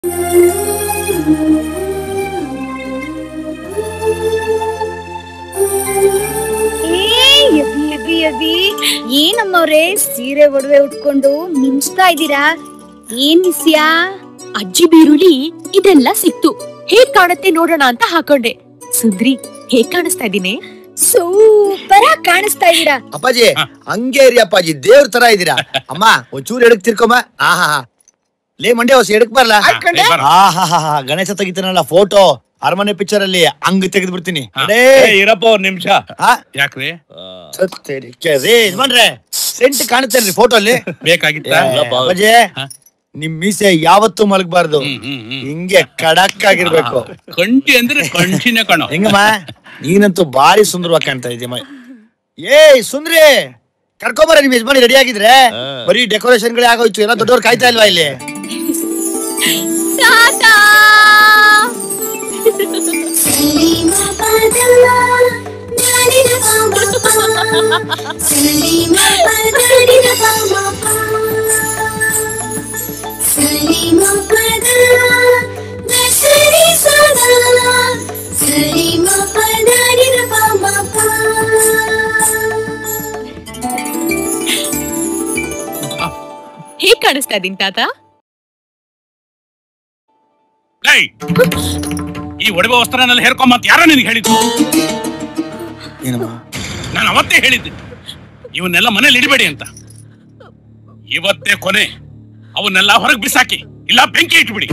ಏ AB AB AB ಏನಮ್ಮವ್ರೆ ಸೀರೆ ಒಡವೆ ಉಟ್ಕೊಂಡು ಮಿಂಚ್ತಾ ಇದ್ದೀರಾ ಏನ್ ವಿಷಯ ಅಜ್ಜಿ ಬೀರುಲಿ ಇದೆಲ್ಲ ಸಿಕ್ತು ಹೇಗ್ ಕಾಣತ್ತೆ ನೋಡೋಣ ಅಂತ ಹಾಕೊಂಡೆ ಸುಂದ್ರಿ ಹೇಗ್ ಕಾಣಿಸ್ತಾ ಇದೀನಿ ಸೂಪರ್ ಆಗಿ ಕಾಣಿಸ್ತಾ ಇದ್ದೀರಾ ಅಪ್ಪಾಜಿ ಹಂಗೆ ಇರಿ ಅಪ್ಪಾಜಿ ದೇವ್ರ ತರ ಇದೀರಾ ಅಮ್ಮ ಒಂಚೂರು ಎಡಕ್ ತಿರ್ಕೊಮ್ಮ ಆಹಾ ಲೇ ಮಂಡ್ಯ ಹೊಸ ಎಡಕ್ ಬರ್ಲಾ ಆಯ್ಕೊಂಡೆ? ಆಹಾ ಗಣೇಶ ತೆಗಿತಾನಲ್ಲ ಫೋಟೋ ಅರಮನೆ ಪಿಕ್ಚರ್ ಅಲ್ಲಿ ಹಂಗ್ ತೆಗೆದು ಬಿಡ್ತೀನಿ ಅಡೇ ಇರಪ್ಪ ಒಂದ್ ನಿಮಿಷ ಆ, ಯಾಕ್ರಿ ಸತ್ತೇರಿಕೆ. ರೇ ಯಜಮಾನ್ರೆ ಸೆಂಟ್ ಕಾಣುತ್ತೇನ್ರಿ ಫೋಟೋ ಅಲ್ಲಿ ಬೇಕಾಗಿತ್ತ ಅಪ್ಪಾಜಿ ಹಾ. ನಿಮ್ ಮೀಸೆ ಯಾವತ್ತೂ ಮಲಗಬಾರ್ದು ಹ್ಮ್, ಹ್ಮ್, ಹ್ಮ್. ಹಿಂಗೆ ಕಡಕ್ ಆಗಿರ್ಬೇಕು ಕಂಟಿ ಅಂದ್ರೆ ಕಂಟಿನೇ ಕಣೋ ಹೆಂಗಮ್ಮ ನೀನಂತೂ ಬಾರಿ ಸುಂದರವಾಗಿ ಕಾಣ್ತಾ ಇದೀಯಮ್ಮ ಏಯ್ ಸುಂದ್ರಿ ಕರ್ಕೊಂಬರ ನಿಮ್ ಯಜಮಾನಿ ರೆಡಿ ಆಗಿದ್ರೆ ಬರೀ ಡೆಕೋರೇಷನ್ ಗಳೇ ಆಗೋಯ್ತು ಎಲ್ಲ ದೊಡ್ಡವ್ರು ಕಾಯ್ತಾ ಇಲ್ವಾ ಇಲ್ಲಿ ತಾತಾ ಹೇಗ್ ಕಾಣಿಸ್ತಾ ಇದೀನಿ ತಾತ ಲೈ ಈ ಒಡವೆ ವಸ್ತ್ರನೆಲ್ಲ ಹೇರ್ಕೊಂಬಂತ ಯಾರೋ ನಿನಗೆ ಹೇಳಿದ್ದು ಏನಮ್ಮ ನಾನು ಅವತ್ತೇ ಹೇಳಿದ್ದೆ ಇವನ್ನೆಲ್ಲ ಮನೇಲಿ ಇಡಬೇಡಿ ಅಂತ ಇವತ್ತೇ ಕೊನೆ ಅವನ್ನೆಲ್ಲ ಹೊರಗೆ ಬಿಸಾಕಿ ಇಲ್ಲ ಬೆಂಕಿ ಇಟ್ಬಿಡಿ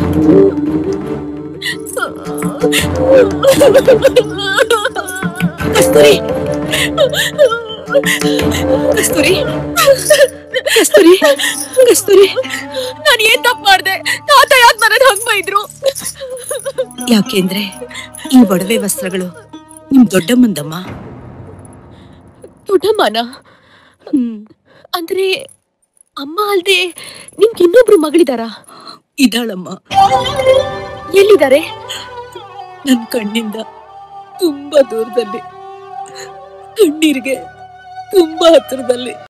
ಕಸ್ತೂರಿ ಕಸ್ತೂರಿ ಕಸ್ತೂರಿ ಕಸ್ತೂರಿ ನಾನು ಏನ್ ತಪ್ಪು ಮಾಡ್ದೆ ತಾತ ಯಾಕೆ ನನ್ನ ಹಂಗ್ ಬೈದ್ರು ಯಾಕೆಂದ್ರೆ ಈ ಒಡವೆ ವಸ್ತ್ರಗಳು ನಿಮ್ ದೊಡ್ಡಮ್ಮಂದಮ್ಮ ದೊಡ್ಡಮ್ಮನ ಅಂದ್ರೆ ಅಮ್ಮ ಅಲ್ದೆ ನಿಮ್ಗೆ ಇನ್ನೊಬ್ರು ಮಗಳಿದಾರಾ ಇದಾಳಮ್ಮ ಎಲ್ಲಿದ್ದಾರೆ ನನ್ ಕಣ್ಣಿಂದ ತುಂಬಾ ದೂರದಲ್ಲಿ ಕಣ್ಣೀರಿಗೆ ತುಂಬಾ ಹತ್ರದಲ್ಲಿ